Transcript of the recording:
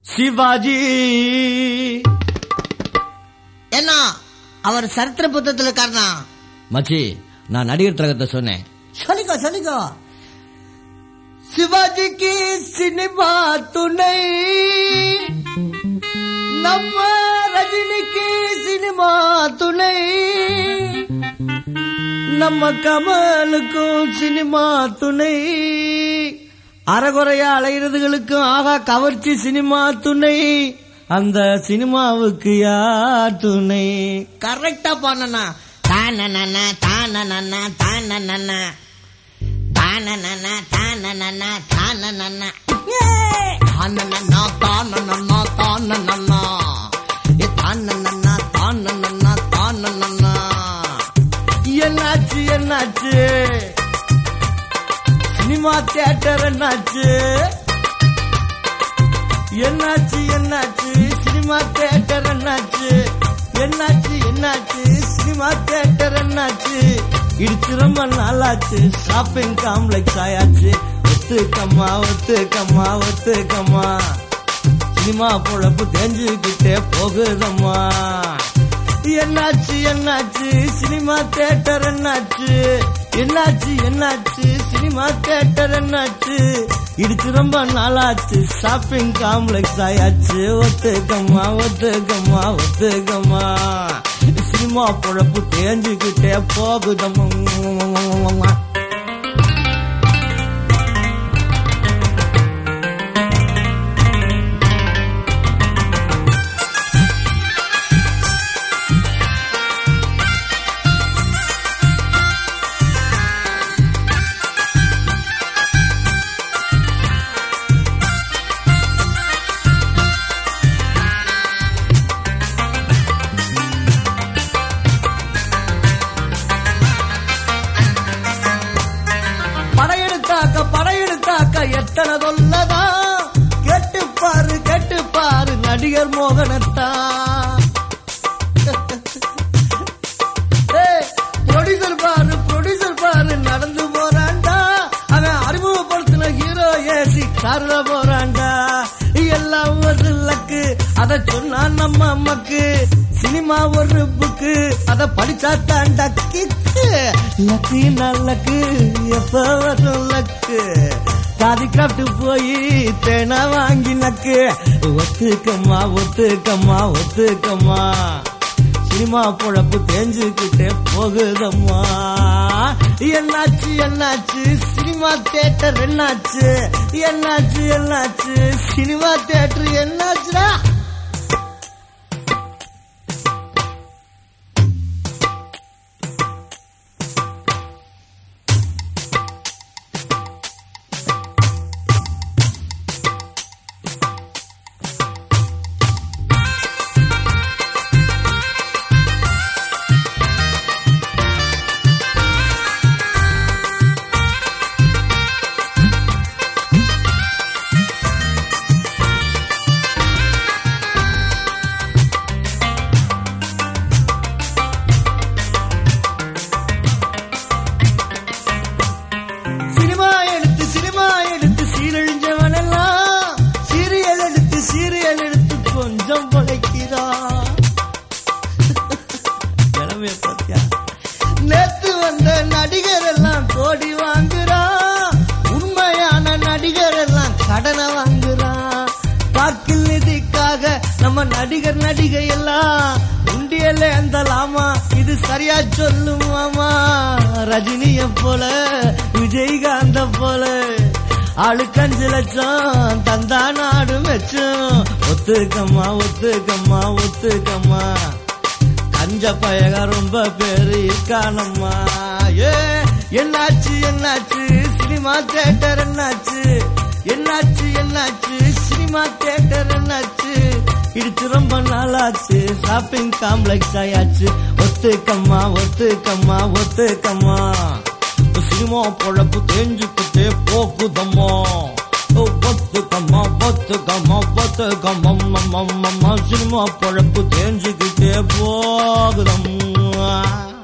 சிவாஜி என்ன அவர் சரித்திர புத்தகத்துல இருக்காருனா மச்சி நான் நடிகர் திலகத்தை சொன்னேன் சொல்லிக்கோ சொல்லிக்கோ சிவாஜிக்கு சினிமா துணை நம்ம ரஜினிக்கு சினிமா துணை நம்ம கமலுக்கும் சினிமா துணை அறகுறையா அலைகிறதுகளுக்கும் ஆகா கவர்ச்சி சினிமா துணை அந்த சினிமாவுக்கு யார் துணை கரெக்டா பண்ணனா தானனா தானனா தானனா தானனா தானனா தானனா தானனா தானனா தானனா ஏ தானனா தானனா தானனா என்னாச்சு என்னாச்சு சினிமா தியேட்டர் என்னாச்சு என்னாச்சு என்னாச்சு சினிமா தியேட்டர் என்னாச்சு என்னாச்சு என்னாச்சு சினிமா தியேட்டர் என்னாச்சு இடிச்சு ரொம்ப நாளாச்சு ஷாப்பிங் காம்ப்ளெக்ஸ் ஆயாச்சு ஒத்துக்கம்மா ஒத்துக்கம்மா ஒத்துக்கம்மா சினிமா பொழப்பு தெரிஞ்சுக்கிட்டே போகுதம்மா என்னாச்சு என்னாச்சு சினிமா தியேட்டர் என்னாச்சு என்னாச்சு என்னாச்சு சினிமா தியேட்டர் என்னாச்சு இடிச்சு ரொம்ப நாளாச்சு ஷாப்பிங் காம்ப்ளெக்ஸ் ஆயாச்சு ஒத்துக்கம்மா ஒத்துக்கம்மா ஒத்துக்கம்மா சினிமா பொழப்பு தெரிஞ்சுக்கிட்டே போகுதம்மா படையெடுத்தாக்க படையெடுத்தாக்க எத்தனை சொல்லதா கேட்டுப்பாரு கேட்டுப்பாரு நடிகர் மோகனத்தான் ப்ரொடியூசர் பாரு ப்ரொடியூசர் பாரு நடந்து போறான்டா அவன் அறிமுகப்படுத்தின ஹீரோ ஏசி கார்ல போறான்டா எல்லாம் ஒரு லக்கு அத சொன்னா நம்ம அம்மாக்கு சினிமா ஒரு புக்கு அத படிச்சா தாண்டா கிக்கு லக்கு நல்லக்கு எப்ப வரும் லக்கு காதி கிராஃப்ட் போய் தேனா வாங்கி நக்கு ஒத்துக்கம்மா ஒத்துக்கம்மா ஒத்துக்கம்மா சினிமா பொழப்பு தெரிஞ்சுக்கிட்டே போகுதம்மா என்னாச்சு என்னாச்சு சினிமா தியேட்டர் என்னாச்சு என்னாச்சு என்னாச்சு சினிமா தியேட்டர் என்னாச்சுடா சினிமா எடுத்து சினிமா எடுத்து சீரழிஞ்சவன் எல்லாம் சீரியல் எடுத்து சீரியல் எடுத்து கொஞ்சம் படைக்கிறான் இளமைய பாத்தியா நேத்து வந்த நடிகர் எல்லாம் கோடி வாங்குறான் உண்மையான நடிகர் எல்லாம் கடனை வாங்குறான் பாக்கில் நிதிக்காக நம்ம நடிகர் நடிகை எல்லாம் உண்டியல எந்தலாமா இது சரியா சொல்லுமாமா ரஜினிய போல விஜயகாந்த போல ஆளுக்கு அஞ்சு லட்சம் தந்தா நாடு மெச்சும் ஒத்துக்கம்மா ஒத்துக்கம்மா ஒத்துக்கம்மா கஞ்ச பயக ரொம்ப பேரு இருக்கானம்மா ஏ என்னாச்சு என்னாச்சு சினிமா தியேட்டர் என்னாச்சு என்னாச்சு என்னாச்சு சினிமா தியேட்டர் என்னாச்சு இடிச்சு ரொம்ப நாளாச்சு ஷாப்பிங் காம்ப்ளெக்ஸ் ஆயாச்சு ஒத்துக்கம்மா ஒத்துக்கம்மா ஒத்துக்கம்மா சினிமா பொழப்பு தெரிஞ்சுக்கிட்டே போகுதம்மா ஓ, ஒத்துக்கம்மா ஒத்துக்கம்மா ஒத்துக்கம்மா சினிமா பொழப்பு தெரிஞ்சுக்கிட்டே போகுதம்மா